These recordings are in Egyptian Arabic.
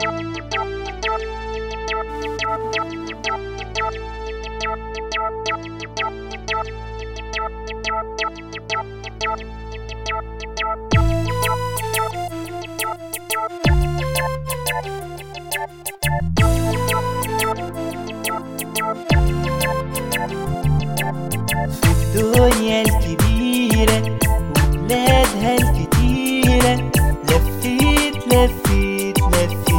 الدنيا الكبيرة وبلادها الكتيرة لفيت لفيت لفيت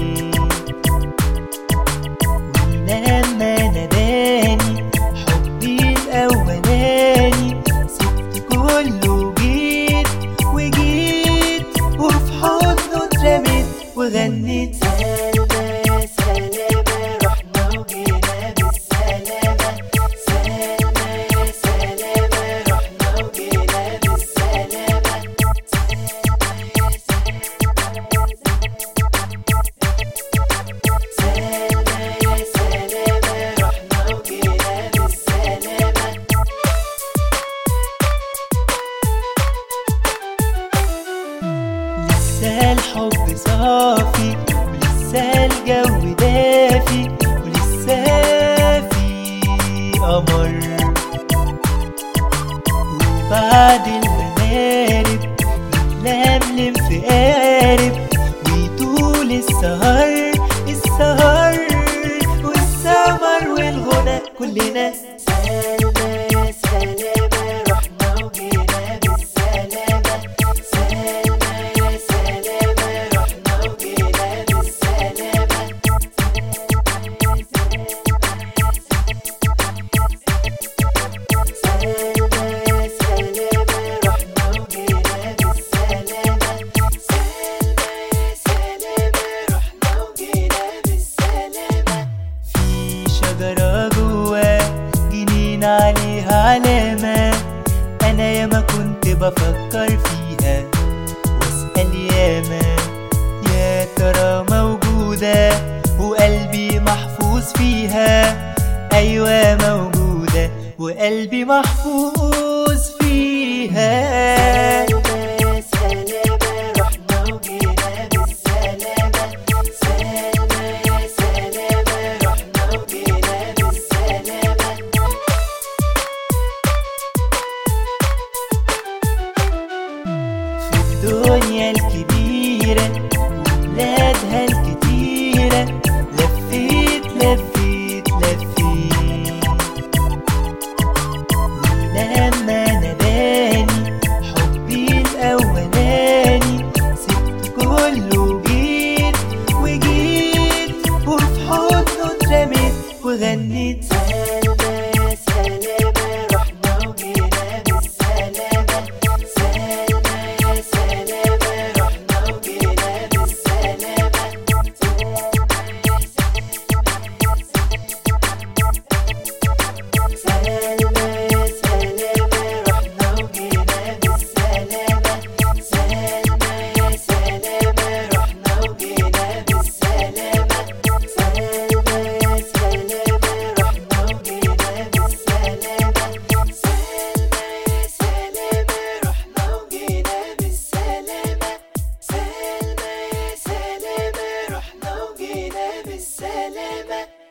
ولما ناداني حبي الأولاني سبت كله وجيت وجيت وفي حضنه اترميت وغنيت سلامة سلامة رحنا وجينا بالسلامة سلامة يا سلامة رحنا وجينا بالسلامة سلامة يا سلامة رحنا وجينا بالسلامة لسه الحب صافي ولسه الجو دافي ولسه في قمر وبعد المغارب نتلملم في قارب ويطول السهر السهر والسمر والغنى كلنا سلامة سلامة رحنا وجينا بالسلامة سلامة يا سلامة رحنا وجينا بالسلامة سلامة يا سلامة رحنا وجينا بالسلامة سلامة يا سلامة رحنا وجينا بالسلامة في شجرة جوا جنين عليها علامة أنا ياما كنت بفكر فيها واسأل ياما يا ترى موجودة وقلبي محفوظ فيها أيوة موجودة وقلبي محفوظ فيها سلامة سلامة رحنا وجينا بالسلامة سلامة يا سلامة رحنا وجينا بالسلامة في الدنيا الكبيرة وبلادها الكتيرة لفيت لفيت لفيت ولما ناداني حبي الأولاني سبت كله وجيت وجيت وفي حضنه اترميت وغنيت سلامة سلامة رحنا وجينا بالسلامة سلامة يا سلامة رحنا وجينا بالسلامة سلامة يا سلامة رحنا وجينا بالسلامة سلامة يا سلامة رحنا وجينا بالسلامة سلامة يا سلامة رحنا وجينا بالسلامة سلامة يا سلامة رحنا وجينا بالسلامة سلامة يا سلامة رحنا وجينا بالسلامة